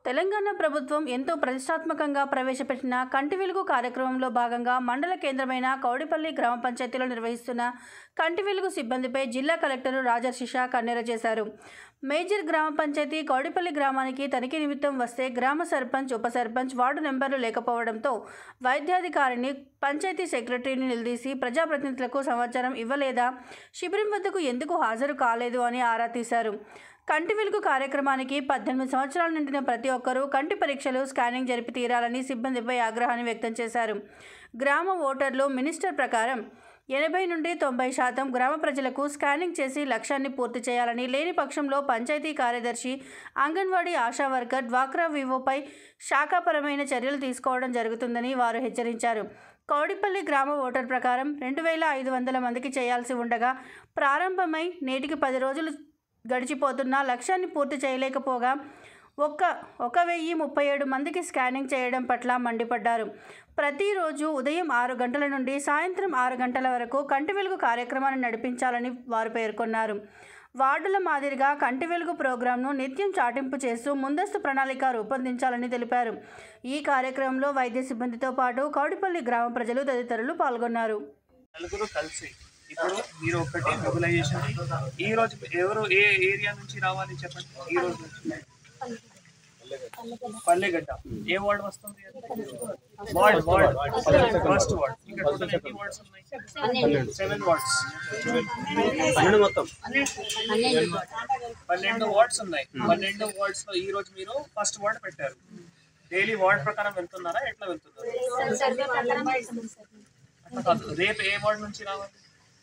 తెలంగాణ ప్రభుత్వం ఎంతో ప్రతిష్టాత్మకంగా ప్రవేశపెట్టిన కంటి వెలుగు కార్యక్రమంలో భాగంగా మండల కేంద్రమైన కౌడిపల్లి గ్రామ పంచాయతీలో నిర్వహిస్తున్న కంటి వెలుగు సిబ్బందిపై జిల్లా కలెక్టర్ రాజర్షిష కన్నెర చేశారు మేజర్ గ్రామ పంచాయతీ కౌడిపల్లి గ్రామానికి తనిఖీ నిమిత్తం వస్తే గ్రామ సర్పంచ్ ఉప సర్పంచ్ వార్డు నెంబర్లు లేకపోవడంతో వైద్యాధికారిని పంచాయతీ సెక్రటరీని నిలదీసి ప్రజాప్రతినిధులకు సమాచారం ఇవ్వలేదా శిబిరం వద్దకు ఎందుకు హాజరు కాలేదు అని ఆరా తీశారు కంటి వెలుగు కార్యక్రమానికి పద్దెనిమిది సంవత్సరాలు నిండిన ప్రతి ఒక్కరూ కంటి పరీక్షలు స్కానింగ్ జరిపి తీరాలని సిబ్బందిపై ఆగ్రహాన్ని వ్యక్తం చేశారు గ్రామ ఓటర్లు మినిస్టర్ ప్రకారం ఎనభై నుండి తొంభై శాతం గ్రామ ప్రజలకు స్కానింగ్ చేసి లక్ష్యాన్ని పూర్తి చేయాలని లేని పక్షంలో పంచాయతీ కార్యదర్శి అంగన్వాడీ ఆశా వర్కర్ డ్వాక్రా వివోపై శాఖాపరమైన చర్యలు తీసుకోవడం జరుగుతుందని వారు హెచ్చరించారు కౌడిపల్లి గ్రామ ఓటర్ ప్రకారం రెండు వేల ఐదు వందల మందికి చేయాల్సి ఉండగా ప్రారంభమై నేటికి పది రోజులు గడిచిపోతున్నా లక్ష్యాన్ని పూర్తి చేయలేకపోగా ఒక్క ఒక వెయ్యి ముప్పై ఏడు మందికి స్కానింగ్ చేయడం పట్ల మండిపడ్డారు ప్రతిరోజు ఉదయం ఆరు గంటల నుండి సాయంత్రం ఆరు గంటల వరకు కంటి వెలుగు కార్యక్రమాన్ని నడిపించాలని వారు పేర్కొన్నారు వార్డుల మాదిరిగా కంటి వెలుగు ప్రోగ్రాంను నిత్యం చాటింపు చేస్తూ ముందస్తు ప్రణాళిక రూపొందించాలని తెలిపారు ఈ కార్యక్రమంలో వైద్య సిబ్బందితో పాటు కౌడిపల్లి గ్రామ ప్రజలు తదితరులు పాల్గొన్నారు నలుగురు కలిసి ఇప్పుడు మీరు ఒకటి మొబిలైజేషన్ ఈ రోజు ఎవరు ఏ ఏరియా నుంచి రావాలి చెప్పండి ఈ రోజు నుంచి పల్లెగడ్డ ఏ వార్డ్ వస్తుంది వార్డ్ వార్డ్ ఫస్ట్ వార్డ్ ఇంకా టోటల్ ఎన్ని వార్డ్స్ ఉన్నాయి సెవెన్ వార్డ్స్ పన్నెండు మొత్తం పన్నెండు వార్డ్స్ ఉన్నాయి పన్నెండు వార్డ్స్ లో ఈ రోజు మీరు ఫస్ట్ వార్డ్ పెట్టారు డైలీ వార్డ్ ప్రకారం వెళ్తున్నారా ఎట్లా వెళ్తున్నారు అట్లా కాదు రేపు ఏ వార్డ్ నుంచి రావాలి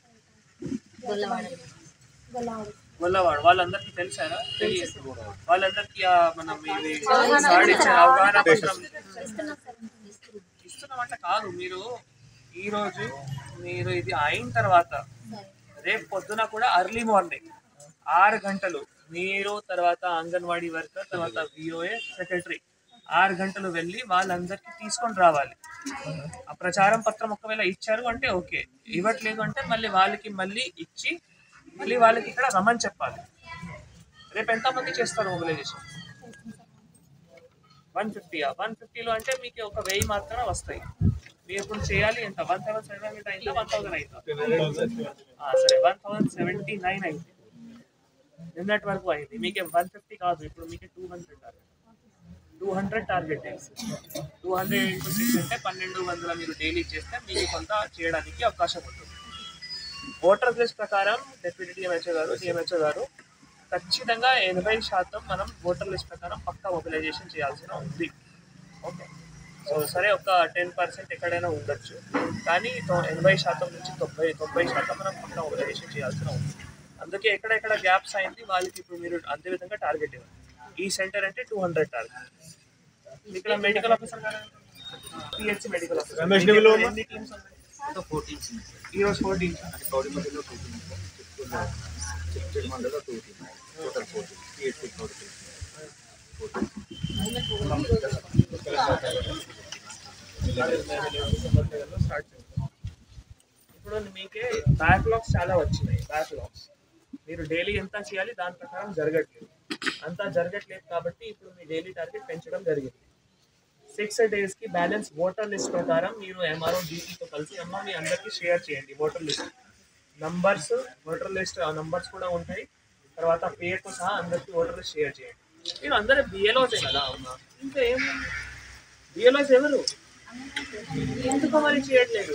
గొల్లవాడు వాళ్ళందరికీ తెలిసారా తెలియదు వాళ్ళందరికీ ఆ మనం ఇది సాధించే అవగాహన పత్రం ఇస్తున్నామంటే కాదు మీరు ఈ రోజు మీరు ఇది అయిన తర్వాత రేపు పొద్దున కూడా అర్లీ మార్నింగ్ ఆరు గంటలు మీరు తర్వాత అంగన్వాడీ వర్కర్ తర్వాత విఓఏ సెక్రటరీ ఆరు గంటలు వెళ్ళి వాళ్ళందరికీ తీసుకొని రావాలి ఆ ప్రచారం పత్రం ఒకవేళ ఇచ్చారు అంటే ఓకే ఇవ్వట్లేదు అంటే మళ్ళీ వాళ్ళకి మళ్ళీ ఇచ్చి మళ్ళీ వాళ్ళకి ఇక్కడ రమ్మని చెప్పాలి రేపు ఎంతమంది చేస్తారు మొబిలైజేషన్ వన్ ఫిఫ్టీయా వన్ ఫిఫ్టీలో అంటే మీకు ఒక వెయ్యి మాత్రమే వస్తాయి మీరు ఇప్పుడు చేయాలి ఎంత వన్ థౌసండ్ సెవెన్ హండ్రెడ్ అయిందా వన్ థౌసండ్ అయిందా ఆ, సరే వన్ థౌసండ్ సెవెంటీ నైన్ అయింది నిన్నటి వరకు అయింది మీకు వన్ ఫిఫ్టీ కాదు ఇప్పుడు మీకు two hundred target two hundred target two hundred into six అంటే పన్నెండు వందల మీరు డైలీ చేస్తే మీకు కొంత చేయడానికి అవకాశం ఉంటుంది ఓటర్ లిస్ట్ ప్రకారం డెప్యూటీ డిఎంహెచ్ఓ గారు డిఎంహెచ్ఓ గారు ఖచ్చితంగా ఎనభై శాతం మనం ఓటర్ లిస్ట్ ప్రకారం పక్కా మొబిలైజేషన్ చేయాల్సిన ఉంది ఓకే సో సరే ఒక టెన్ పర్సెంట్ ఎక్కడైనా ఉండొచ్చు కానీ తొ- ఎనభై శాతం నుంచి తొంభై తొంభై శాతం మనం పక్కా మొబిలైజేషన్ చేయాల్సిన ఉంది అందుకే ఎక్కడెక్కడ గ్యాప్స్ అయింది వాళ్ళకి ఇప్పుడు మీరు అదే విధంగా టార్గెట్ ఇవ్వండి ఈ సెంటర్ అంటే టూ హండ్రెడ్ టార్గెట్ ఇక్కడ మెడికల్ ఆఫీసర్ గారు పిహెచ్సి మెడికల్ ఆఫీసర్ రమేష్ నివిలో ఉన్నా? ఎన్ని టీమ్స్ ఉన్నాయి ఈ రోజు ఫోర్టీన్ కౌడిపల్లిలో టూ టీమ్ చిత్తూరులో చిత్తూరు మండలంలో two team total four team TSP Kowdipalli start చేద్దాం ఇప్పుడు మీకే బ్యాక్లాగ్స్ చాలా వచ్చినాయి బ్యాక్లాగ్స్ మీరు డైలీ ఎంత చేయాలి దాని ప్రకారం జరగట్లేదు అంతా జరగట్లేదు కాబట్టి ఇప్పుడు మీ డైలీ టార్గెట్ పెంచడం జరిగింది సిక్స్ డేస్ కి బ్యాలెన్స్ ఓటర్ లిస్ట్ ప్రకారం మీరు ఎంఆర్ఓ డీటీతో కలిసి అమ్మ మీ అందరికీ షేర్ చేయండి voter list numbers voter list ఆ నంబర్స్ కూడా ఉంటాయి తర్వాత పేరుతో సహా అందరికీ ఓటర్ లిస్ట్ షేర్ చేయండి మీరు అందరూ బిఎల్ఓసే కదా అవునా ఇంకా ఏం బిఎల్ఓస్ ఎవరు ఎందుకు మరి చేయట్లేదు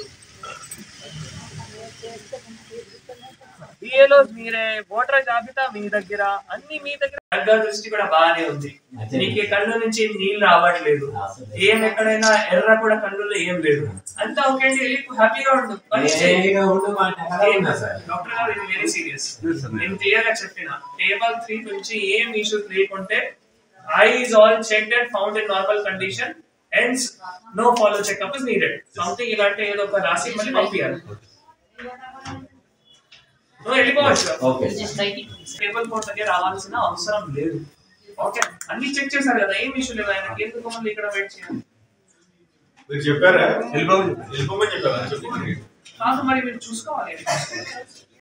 బిఏలో మీరే ఓటర్ జాబితా మీ దగ్గర అన్ని మీ దగ్గర దగ్గర దృష్టి కూడా బాగానే ఉంది నీకు ఈ కళ్ళు నుంచి నీళ్ళు రావట్లేదు ఏం ఎక్కడైనా ఎర్ర కూడా కళ్ళులో ఏం లేదు అంతా ఓకే అండి వెళ్ళి హ్యాపీగా ఉండు పని చేయి. డాక్టర్ గారు ఇది వెరీ సీరియస్ నేను క్లియర్ గా చెప్పిన టేబుల్ త్రీ నుంచి ఏం ఇష్యూస్ లేకుంటే eyes all check and found in normal condition and no follow checkup is needed something ఇలాంటి ఏదో ఒక రాసి మళ్ళీ పంపించాలి నువ్వు వెళ్ళిపోవచ్చు ఓకే టేబుల్ ఫోర్ దగ్గర రావాల్సిన అవసరం లేదు ఓకే అన్ని చెక్ చేశారు కదా ఏం ఇష్యూ లేదు ఆయనకి ఎందుకు మళ్ళీ ఇక్కడ వెయిట్ చేయాలి మీరు చెప్పారా వెళ్ళిపోమని వెళ్ళిపోమని చెప్పారా చెప్పండి కాదు మరి మీరు చూసుకోవాలి